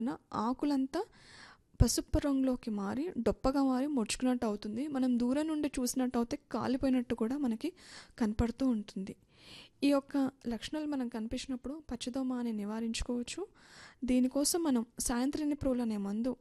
నా ఆకులంతా పసుపు రంగులోకి మారి డొప్పగా మారి ముడుచుకున్నట్టు అవుతుంది మనం దూరం నుండి చూసినట్టు అయితే కాలిపోయినట్టు కూడా మనకి కనపడుతూ ఉంటుంది ఈ యొక్క లక్షణాలు మనకు కనిపించినప్పుడు పచ్చదోమ అని నివారించుకోవచ్చు దీనికోసం మనం సాయంత్రం ప్రోల్ అనే మందు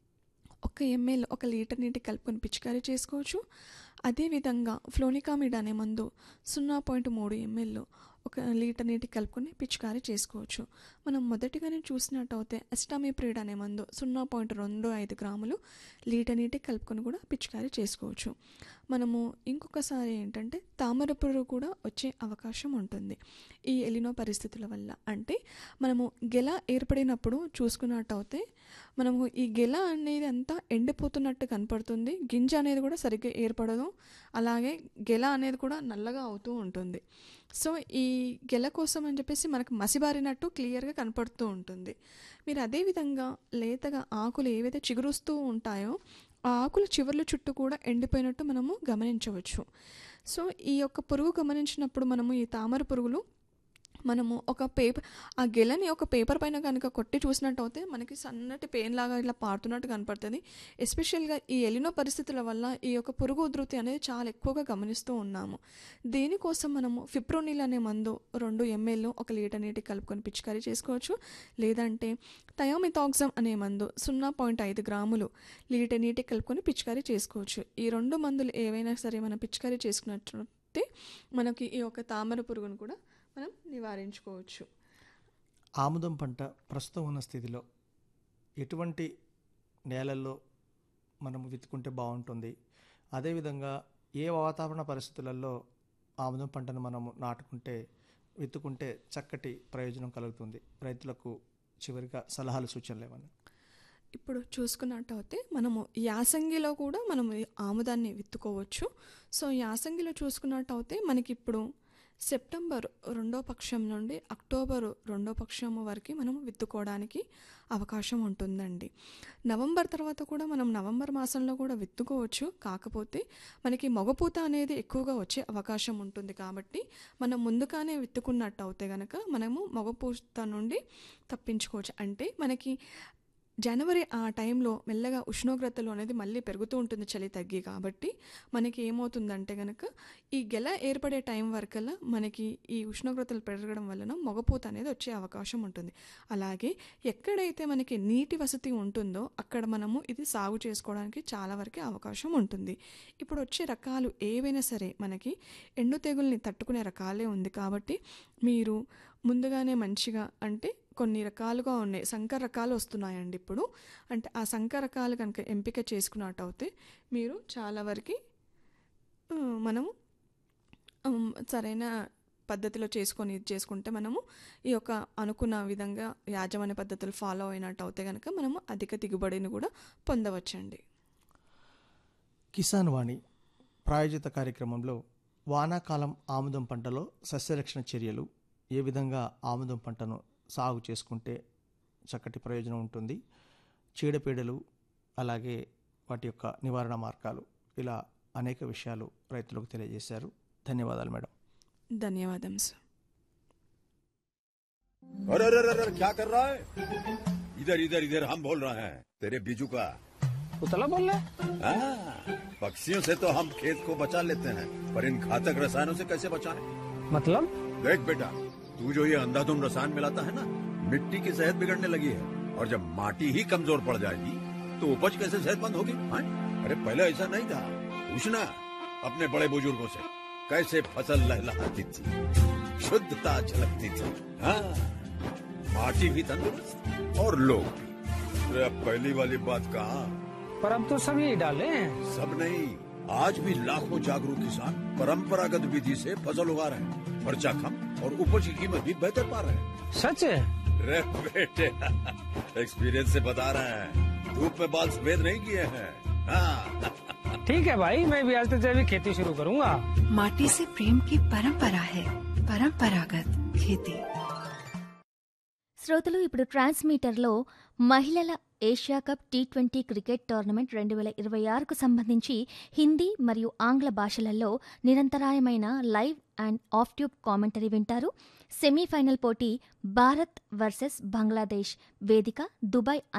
ఒక ఎంఎల్ ఒక లీటర్ నీటి కలుపుకొని పిచికారీ చేసుకోవచ్చు అదేవిధంగా ఫ్లోనికామిడ్ అనే మందు సున్నా పాయింట్ మూడు ఎంఎల్ ఒక లీటర్ నీటి కలుపుకొని పిచికారీ చేసుకోవచ్చు మనం మొదటిగానే చూసినట్టయితే అస్టామిప్రిడ్ అనే మందు సున్నా పాయింట్ రెండు ఐదు గ్రాములు లీటర్ నీటి కలుపుకొని కూడా పిచికారీ చేసుకోవచ్చు మనము ఇంకొకసారి ఏంటంటే తామర పురుగు కూడా వచ్చే అవకాశం ఉంటుంది ఈ ఎలినో పరిస్థితుల వల్ల అంటే మనము గెల ఏర్పడినప్పుడు చూసుకున్నట్టయితే మనము ఈ గెల అనేది అంతా ఎండిపోతున్నట్టు కనపడుతుంది గింజ అనేది కూడా సరిగ్గా ఏర్పడదు అలాగే గెల అనేది కూడా నల్లగా అవుతూ ఉంటుంది సో ఈ గెల కోసం అని చెప్పేసి మనకు మసిబారినట్టు క్లియర్గా కనపడుతూ ఉంటుంది మీరు అదేవిధంగా లేతగా ఆకులు ఏవైతే చిగురుస్తూ ఉంటాయో ఆ ఆకుల చివర్ల చుట్టూ కూడా ఎండిపోయినట్టు మనము గమనించవచ్చు సో ఈ యొక్క పురుగు గమనించినప్పుడు మనము ఈ తామర పురుగులు మనము ఒక పేపర్ ఆ గెలని ఒక పేపర్ పైన కనుక కొట్టి చూసినట్టు అయితే మనకి సన్నటి పెయిన్ లాగా ఇట్లా పారుతున్నట్టు కనపడుతుంది ఎస్పెషల్గా ఈ ఎలినో పరిస్థితుల వల్ల ఈ యొక్క పురుగు ఉధృతి అనేది చాలా ఎక్కువగా గమనిస్తూ ఉన్నాము దీనికోసం మనము ఫిప్రోనిల్ అనే మందు రెండు ఎంఎల్ ఒక లీటర్ నీటి కలుపుకొని పిచికారీ చేసుకోవచ్చు లేదంటే థయోమిథాక్సమ్ అనే మందు సున్నా పాయింట్ ఐదు గ్రాములు లీటర్ నీటి కలుపుకొని పిచికారీ చేసుకోవచ్చు ఈ రెండు మందులు ఏవైనా సరే మనం పిచికారీ చేసుకున్నట్లయితే మనకి ఈ యొక్క తామర పురుగును కూడా మనం నివారించుకోవచ్చు ఆముదం పంట ప్రస్తుతం ఉన్న స్థితిలో ఎటువంటి నేలల్లో మనం విత్తుకుంటే బాగుంటుంది అదేవిధంగా ఏ వాతావరణ పరిస్థితులలో ఆముదం పంటను మనము నాటుకుంటే విత్తుకుంటే చక్కటి ప్రయోజనం కలుగుతుంది రైతులకు చివరిగా సలహాలు సూచనలు ఏమన్నా ఇప్పుడు చూసుకున్నట్టయితే మనము యాసంగిలో కూడా మనం ఈ ఆముదాన్ని విత్తుకోవచ్చు సో యాసంగిలో చూసుకున్నట్టయితే మనకి ఇప్పుడు సెప్టెంబర్ రెండో పక్షం నుండి అక్టోబర్ రెండో పక్షం వరకు మనం విత్తుకోవడానికి అవకాశం ఉంటుందండి నవంబర్ తర్వాత కూడా మనం నవంబర్ మాసంలో కూడా విత్తుకోవచ్చు కాకపోతే మనకి మగపూత అనేది ఎక్కువగా వచ్చే అవకాశం ఉంటుంది కాబట్టి మనం ముందుగానే విత్తుకున్నట్టు అయితే కనుక మనము మగపూత నుండి తప్పించుకోవచ్చు అంటే మనకి జనవరి ఆ టైంలో మెల్లగా ఉష్ణోగ్రతలు అనేది మళ్ళీ పెరుగుతూ ఉంటుంది చలి తగ్గి కాబట్టి మనకి ఏమవుతుందంటే కనుక ఈ గెల ఏర్పడే టైం వరకల్లా మనకి ఈ ఉష్ణోగ్రతలు పెరగడం వలన మొగపూత అనేది వచ్చే అవకాశం ఉంటుంది అలాగే ఎక్కడైతే మనకి నీటి వసతి ఉంటుందో అక్కడ మనము ఇది సాగు చేసుకోవడానికి చాలా వరకు అవకాశం ఉంటుంది ఇప్పుడు వచ్చే రకాలు ఏవైనా సరే మనకి ఎండు తెగుల్ని తట్టుకునే రకాలే ఉంది కాబట్టి మీరు ముందుగానే మంచిగా అంటే కొన్ని రకాలుగా ఉన్నాయి సంకర రకాలు వస్తున్నాయండి ఇప్పుడు అంటే ఆ సంకర రకాలు కనుక ఎంపిక చేసుకున్నట్టు అయితే మీరు చాలా వరకు ఆ, మనము ఉమ్, సరైన పద్ధతిలో చేసుకొని ఇది చేసుకుంటే మనము ఈ యొక్క అనుకున్న విధంగా యాజమాన్య పద్ధతులు ఫాలో అయినట్టు అయితే కనుక మనము అధిక దిగుబడిని కూడా పొందవచ్చండి కిసాన్ వాణి ప్రాయోజిత కార్యక్రమంలో వానాకాలం ఆముదం పంటలో సస్యరక్షణ చర్యలు ఏ విధంగా ఆముదం పంటను సాగు చేసుకుంటే చక్కటి ప్రయోజనం ఉంటుంది చీడపీడలు అలాగే వాటి యొక్క నివారణ మార్గాలు ఇలా అనేక విషయాలు రైతులకు తెలియజేశారు ధన్యవాదాలు మేడం ధన్యవాదం సార్ अरे अरे अरे अरे, क्या कर रहा है इधर इधर इधर हम बोल रहे हैं तेरे बीजू का उतला बोल रहा है हाँ, पक्षियों से तो हम खेत को बचा लेते हैं पर इन घातक रसायनों से कैसे बचाएं? मतलब देख बेटा तू जो ये अंधाधुंध रसायन मिलाता है ना मिट्टी की सेहत बिगड़ने लगी है और जब माटी ही कमजोर पड़ जाएगी तो उपज कैसे सेहतमंद होगी हाँ? अरे पहले ऐसा नहीं था पूछना अपने बड़े बुजुर्गों से कैसे फसल लहलहाती थी शुद्धता झलकती थी हाँ माटी भी तंदुरुस्त और लोग भी अरे अब पहली वाली बात कहा पर अब तो सब यही डाले हैं सब नहीं आज भी लाखों जागरूक किसान परंपरागत विधि से फसल उगा रहे हैं खर्चा कम और उपज की कीमत भी बेहतर पा रहे हैं सच है रे बेटे एक्सपीरियंस से बता रहे हैं धूप में बाल सफेद नहीं किए हैं हाँ ठीक है भाई मैं भी आज से जैविक खेती शुरू करूंगा माटी से प्रेम की परंपरा है परंपरागत खेती శ్రోతలు ఇప్పుడు ట్రాన్స్మీటర్లో మహిళల Asia cup T twenty cricket tournament రెండు వేల ఇరవై ఆరుకు సంబంధించి హిందీ మరియు ఆంగ్ల భాషలలో నిరంతరాయమైన live and off tube commentary వింటారు సెమీఫైనల్ పోటీ భారత్ వర్సెస్ బంగ్లాదేశ్ వేదిక దుబాయ్